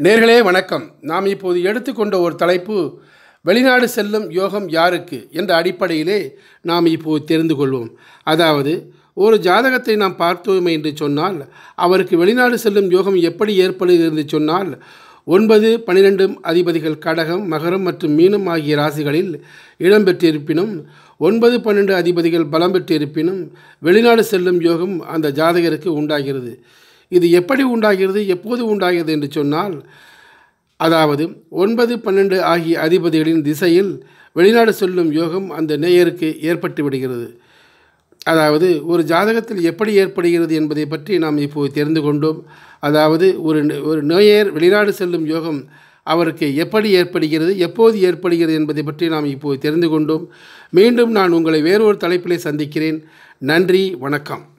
நேர்களே வணக்கம் நாம் இப்போது எடுத்துக்கொண்ட ஒரு தலைப்பு வெளிநாடு செல்லும் யோகம் யாருக்கு என்ற அடிப்படையிலே நாம் இப்போது தெரிந்து கொள்வோம் அதாவது ஒரு ஜாதகத்தை நாம் பார்த்தோமே என்று சொன்னால் அவருக்கு வெளிநாடு செல்லும் யோகம் எப்படி ஏற்படுகிறது என்று சொன்னால் ஒன்பது பன்னிரெண்டு அதிபதிகள் கடகம் மகரம் மற்றும் மீனம் ஆகிய ராசிகளில் இடம்பெற்றிருப்பினும் ஒன்பது பன்னெண்டு அதிபதிகள் பலம் பெற்றிருப்பினும் வெளிநாடு செல்லும் யோகம் அந்த ஜாதகருக்கு உண்டாகிறது இது எப்படி உண்டாகிறது எப்போது உண்டாகிறது என்று சொன்னால் அதாவது ஒன்பது பன்னெண்டு ஆகிய அதிபதிகளின் திசையில் வெளிநாடு செல்லும் யோகம் அந்த நேயருக்கு ஏற்பட்டு விடுகிறது அதாவது ஒரு ஜாதகத்தில் எப்படி ஏற்படுகிறது என்பதை பற்றி நாம் இப்போது தெரிந்து கொண்டோம் அதாவது ஒரு ஒரு நேயர் வெளிநாடு செல்லும் யோகம் அவருக்கு எப்படி ஏற்படுகிறது எப்போது ஏற்படுகிறது என்பதை பற்றி நாம் இப்போது தெரிந்து கொண்டோம் மீண்டும் நான் உங்களை வேறொரு தலைப்பிலே சந்திக்கிறேன் நன்றி வணக்கம்